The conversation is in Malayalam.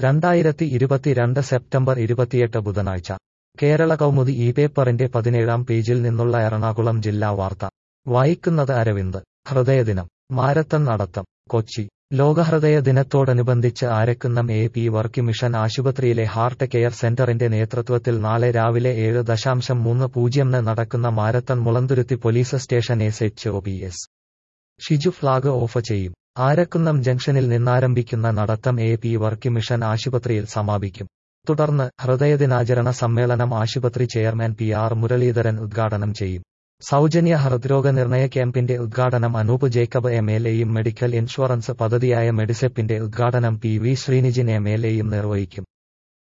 രണ്ടായിരത്തി ഇരുപത്തിരണ്ട് സെപ്റ്റംബർ ഇരുപത്തിയെട്ട് ബുധനാഴ്ച കേരള കൗമുദി ഈ പേപ്പറിന്റെ പതിനേഴാം പേജിൽ നിന്നുള്ള എറണാകുളം ജില്ലാ വാർത്ത വായിക്കുന്നത് അരവിന്ദ് ഹൃദയദിനം മാരത്തൺ നടത്തം കൊച്ചി ലോകഹൃദയ ദിനത്തോടനുബന്ധിച്ച് Arakkunnam A P Varkey mission ആശുപത്രിയിലെ ഹാർട്ട് കെയർ സെന്ററിന്റെ നേതൃത്വത്തിൽ നാളെ രാവിലെ ഏഴ് ദശാംശം മൂന്ന് പൂജ്യംന് നടക്കുന്ന marathon Mulanthuruthy police station S H O P S Shiju flag off ചെയ്യും ആരക്കുന്നം ജംഗ്ഷനിൽ നിന്നാരംഭിക്കുന്ന നടത്തം എ പി വർക്ക് മിഷൻ ആശുപത്രിയിൽ സമാപിക്കും തുടർന്ന് ഹൃദയദിനാചരണ സമ്മേളനം ആശുപത്രി ചെയർമാൻ പി ആർ മുരളീധരൻ ഉദ്ഘാടനം ചെയ്യും സൗജന്യ ഹൃദ്രോഗ നിർണയ ക്യാമ്പിന്റെ ഉദ്ഘാടനം അനൂപ് ജേക്കബ് എം എൽ എയും മെഡിക്കൽ ഇൻഷുറൻസ് പദ്ധതിയായ മെഡിസെപ്പിന്റെ ഉദ്ഘാടനം P V Sreenijin M L എയും നിർവഹിക്കും